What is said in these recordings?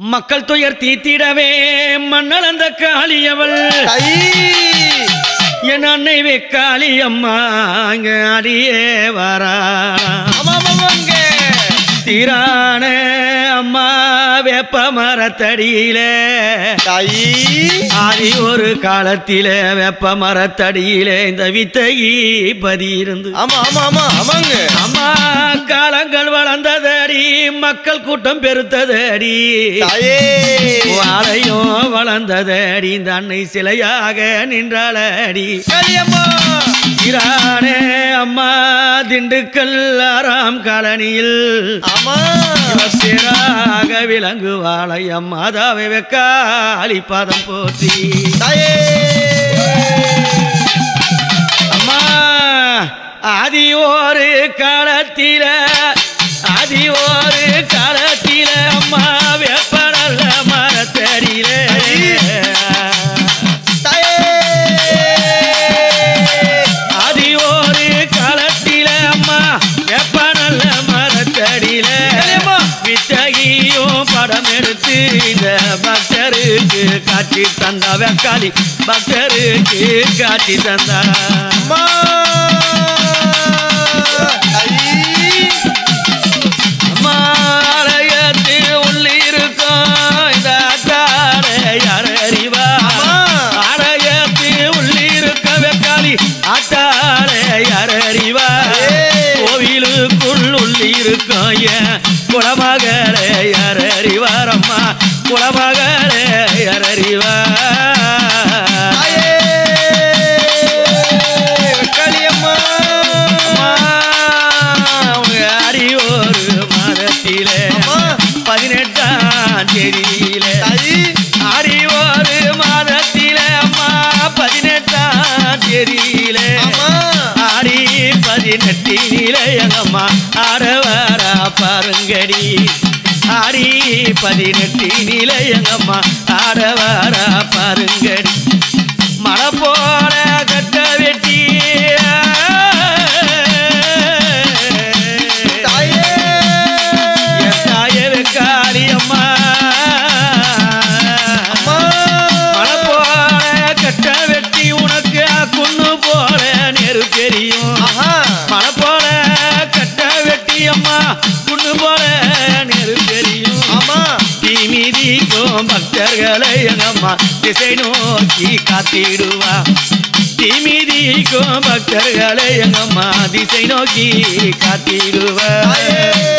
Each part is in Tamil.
மக்கள் துயர் தீத்திடவே மண்ணளந்த காளியவள் தை என் அன்னை வெக்காளி அம்மா அங்க அடியே வரா ஆமாமாங்க தீரான அம்மா வேப்ப மரத்தடியில தை ஆதி ஒரு காலத்தில வேப்ப மரத்தடியில இந்த வித்தகி பதி இருந்து ஆமா ஆமா ஆமா ஆமாங்க அம்மா காலங்கள் வளர்ந்ததடி மக்கள் கூட்டம் பெருத்ததடி தாயே வாழையும் வளர்ந்ததடி இந்த அன்னை சிலையாக நின்றாளடி காளியம்மா இரானே அம்மா திண்டுக்கல் ஆறாம் காலனியில் ஆமா சிறாக விளங்குவாளை அம்மாதாவை வெக்காளி பாதம் போற்றி தாயே அம்மா ஆதி ஒரு காலத்தில ஆதி ஒரு காலத்தில அம்மா வெப்ப நல்ல மரத்தடியில தாயே ஆதி ஒரு காலத்தில அம்மா வெப்ப நல்ல மரத்தடியில கலியம்மா. வித்தகியும் படம் எடுத்து இந்த பக்தருக்கு காட்சி தந்தா வெக்காளி பக்தருக்கு காட்சி தந்தா அம்மா தை மாலயத்து உள்ளிருக்கும் இந்த அக்காரை யார் அறிவா ஆமா. ஆலயத்து உள்ளிருக்க வெக்காளி அத்தாரை யார் அறிவா ஏய். கோவிலுக்குள் உள்ளிருக்கும் என் குலமகளே யார் அறிவார் அம்மா குலமகளே யார் அறிவார் தாயே காளியம்மா அம்மா, உங்க அடியோரு மாதத்திலே அம்மா. பதினெட்டாம் தேதியிலே தை அடியோரு மாதத்திலே அம்மா பதினெட்டாம் தேதியிலே ஆமா ஆடி பதினெட்டினிலே எங்கம்மா ஆடவாரா பாருங்கடி ஆடி பதினெட்டினிலே எங்கம்மா ஆடவாரா பாருங்கடி மழை போல கட்ட வெட்டி தாயே என் தாயே காளி அம்மா அம்மா மழை போல கட்ட வெட்டி உனக்கு குன்னு போல நெரு தெரியும் ஆஹா மழை போல கட்ட வெட்டி அம்மா குன்னு போல நெரு தெரியும் ஆமா தீ மீதிக்கும் பக்தர்களை எங்கம்மா திசை நோக்கி காத்திடுவா தீ மீதிக்கும் பக்தர்களை எங்கம்மா திசை நோக்கி காத்திடுவா தாயே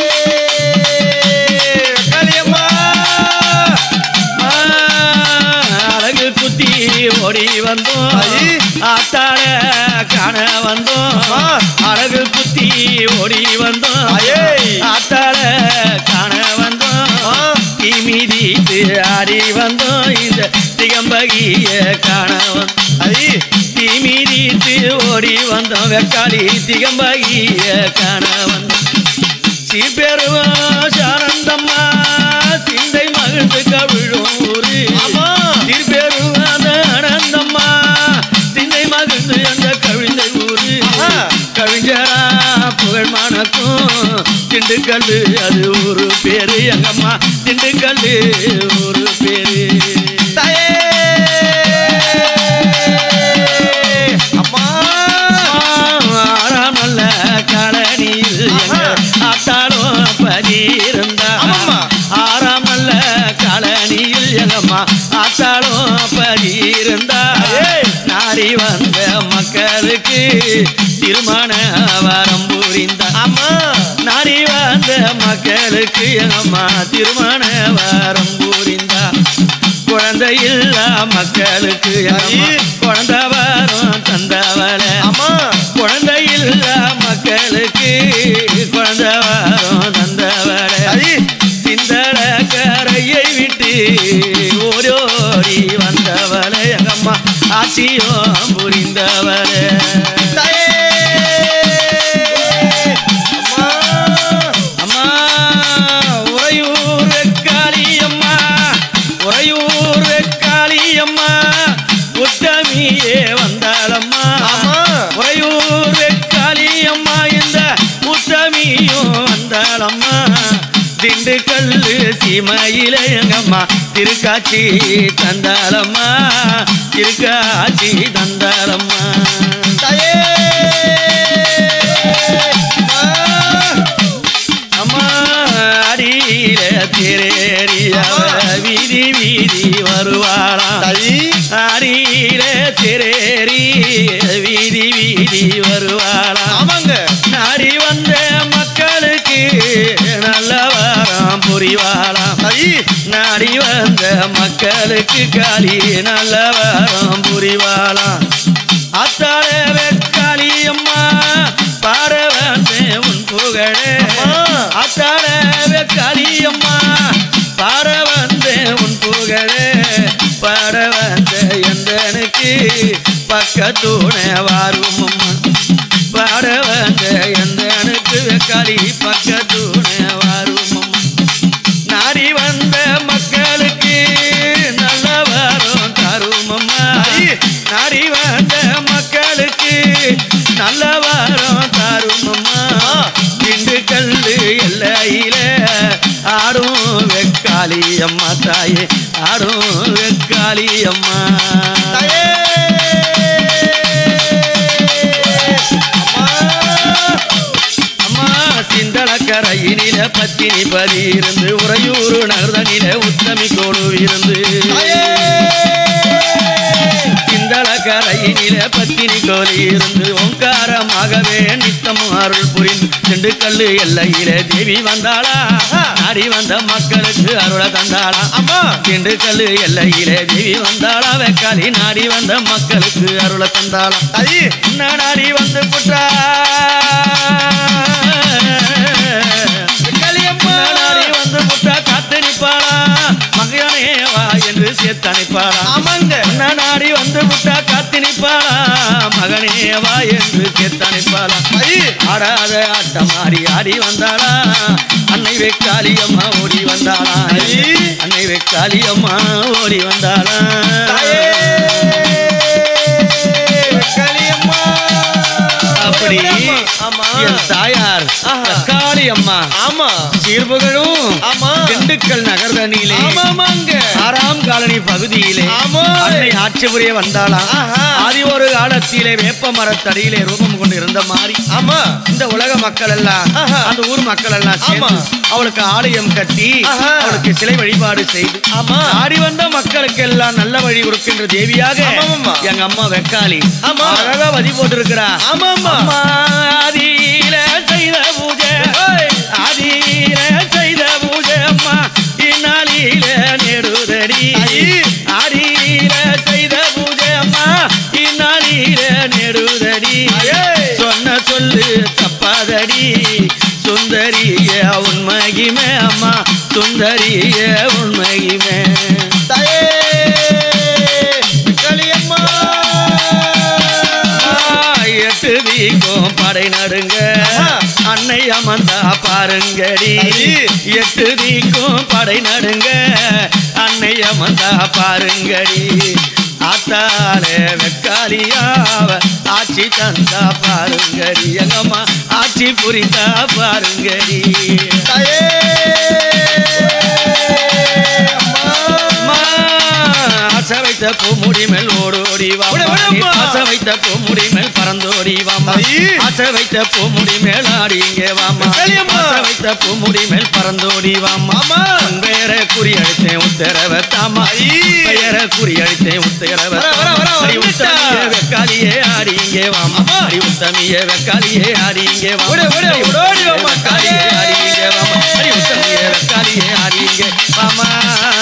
காளியம்மா ஆ, அழகு குத்தி ஓடி வந்தோம் ஐ. ஆத்தாட காண வந்தோம் ஆ. அழகு குத்தி ஓடி வந்தோம் ஐயே. ஆத்தாட காண வந்தோம் ஆ. தீ மீதித்து ஆடி வந்தோம் இந்த திகம்பகிய காண வந்தோம் ஐ தீ மீதித்து ஓடி வந்தோம் வெக்காளி திகம்பகிய காண வந்தோம் சீர்பெருவம் சானந்தம்மா சிந்தை மகிழ்ந்து கவிழும் ஊரு ஆமா சீர்பெருவாத ஆனந்தம்மா சிந்தை மகிழ்ந்து அந்த கவிழ்ந்த ஊரு ஆஹா. கவிஞரா புகழ் மணக்கும் திண்டுக்கல் அது ஒரு பேரு எங்கம்மா திண்டுக்கல் ஒரு பேரு தாயே அம்மா ஆறாம் நல்ல காலனியில் எங்க ஆத்தாடும் பதியிருந்தா ஆமாம்மா. ஆறாம் நல்ல காலனியில் எங்கம்மா ஆத்தாடும் பதியிருந்தா ஏய். நாடி வந்த மக்களுக்கு திருமண வரம் புரிந்தா அம்மா நாடி வந்த மக்களுக்கு எங்கம்மா திருமண வரம் புரிந்தா குழந்தை இல்லா மக்களுக்கு எங்கம்மா ஐ. குழந்தை வரம் தந்தவளை அம்மா குழந்தை இல்ல மக்களுக்கு குழந்தை வரும் தந்தவளை ஐ சிந்தட கரையை விட்டு ஓடோடி வந்தவளை எங்கம்மா ஆட்சியும் புரிந்தவளை தாயே அம்மா அம்மா உறையூர் காளியம்மா உறையூர் காளியம்மா உத்தமியே வந்தாளம்மா ஆமா உறையூர் காளியம்மா இந்த உத்தமியும் வந்தாளம்மா திண்டுக்கல் சீமையில எங்கம்மா திருக்காட்சி தந்தாளம்மா திருக்காட்சி தந்தாளம்மா தாயே அம்மா அம்மா அடியில திரேறிய வீதி வீதி வருவாளாம் தாயி அடியில திரேறி வீதி வீதி வருவாளாம் ஆமாங்க நாடி வந்த மக்களுக்கு நல்ல வாரம் புரிவாளாம் தாயி நாடி வந்த மக்களுக்கு காளி நல்ல வாரம் புரிவாளாம் அத்தாழ வெக்காளி அம்மா பாட வந்தேன் உன் புகழே அம்மா. அத்தாழ வெக்காளி அம்மா பாட வந்தேன் உன் புகழே பாட வந்த எந்தனுக்கு பக்கத்தூணே வாரும் அம்மா பாட வந்த எந்தனுக்கு வெக்காளி பக்கத்தூணே வாரும் அம்மா நாடி வந்த மக்களுக்கு நல்ல வரம் தரும் அம்மா ஐ! நாடி வந்த மக்களுக்கு நல்ல வரம் தரும் அம்மா ஆ. திண்டுக்கல் எல்லையில ஆடும் வெக்காளி அம்மா தாயே ஆடும் வெக்காளி அம்மா தாயே அம்மா அம்மா சிந்தளக்கரையினில பத்தினி பதி இருந்து உறையூர் நகர்தனில உத்தமி கோடு இருந்து தாயே சிந்தளக்கரையினில பத்தினி கோலி இருந்து ஓங்காரமாகவே நித்தமும் அருள் புரிந்து திண்டுக்கல்லு எல்லையில தேவி வந்தாளா நாடி வந்த மக்களுக்கு அருளை தந்தாளா அம்மா திண்டுக்கல்லு எல்லையில தேவி வந்தாளா வெக்காளி நாடி வந்த மக்களுக்கு அருளை தந்தாளா தாயி நாடி வந்து புற்றா களியம்மா நாடி வந்து புற்றா காத்து நிப்பாளா மகனே வா என்று சேர்த்து அனுப்பாளா ஆமாங்க நாடி வந்து புற்றா காத்து நிப்பாளா மகனே வா என்று சேர்த்து அனுப்பாளா தாயி ஆடாத ஆட்டம் ஆடி ஆடி வந்தாளா அன்னை வெக்காளி அம்மா ஓடி வந்தாளா ஐ! அன்னை வெக்காளி அம்மா ஓடி வந்தாளா தாயே களியம்மா அப்படி ஆமா என் தாயார் ஆஹா. காளி அம்மா ஆமா சீர்புகழும் ஆமா திண்டுக்கல் நகர்தனிலே ஆமாமாங்க ஆறாம் காலனி பகுதியிலே ஆமா. அன்னை ஆட்சி புரிய வந்தாளாம் ஆஹா. ஆதி ஒரு காலத்திலே வேப்ப மரத்தடியிலே ரூபம் கொண்டு இருந்த மாதிரி ஆமா இந்த உலக மக்கள் எல்லாம் ஆஹா. அந்த ஊர் மக்கள் எல்லாம் சேர்ந்து ஆமா. அவளுக்கு ஆலயம் கட்டி ஆஹா. அவளுக்கு சிலை வழிபாடு செய்து ஆமா. ஆடி வந்த மக்களுக்கு எல்லாம் நல்ல வழி கொடுக்கின்ற தேவியாக ஆமாமாமா. எங்க அம்மா வெக்காளி ஆமா. அழகா வதி போட்டிருக்கிறா ஆமாமா அம்மா ஆதியில செய்த பூஜை ஓய். ஆதியில செய்த பூஜை அம்மா இந்நாளில நெடுதடி ஐ. ஆடியில செய்த பூஜை அம்மா இந்நாளில நெடுதடி ஐயே. சொன்ன சொல்லு தப்பாதடி சுந்தரிய உன் மகிமை அம்மா சுந்தரிய உன் மகிமை தாயே களியம்மா எட்டு வீக்கும் படை நடுங்க ஆஹா. அன்னை அமர்ந்தா பாருங்கடி ஐ. எட்டு வீக்கும் படை நடுங்க அன்னை அமர்ந்தா பாருங்கடி ஆத்தாளே வெக்காளியாவ ஆட்சி தந்தா பாருங்கடி எங்கம்மா ஆட்சி புரிந்தா பாருங்கடி தாயே அம்மா அம்மா, ஆசை வைத்த பூமுடி மேல் ஓடோடி வா விடு, விடும்மா. ஆசை வைத்த பூமுடி மேல் பறந்தோடி வாமா ஐ. ஆசை வைத்த பூமுடி மேல் ஆடி இங்கே வாமா வெளியம்மா. ஆசை வைத்த பூமுடி மேல் பறந்தோடி வாமா ஆமா. உன் பெயரை குறி அடித்தேன் உத்தரவ தாமா ஐ. பெயரை குறி அடித்தேன் உத்தரவ வர, வர, வர, அடி வந்துட்டா. உத்தமிய வெக்காளியே ஆடி இங்கே வாமா ஆமா. அடி உத்தமிய வெக்காளியே ஆடி இங்கே வாமா விடு, விடு, அடி ஓடோடி வாம்மா, வெக்காளியே தாயே. ஆடி இங்கே வாமா அடி உத்தமிய வெக்காளியே ஆடி இங்கே வாமா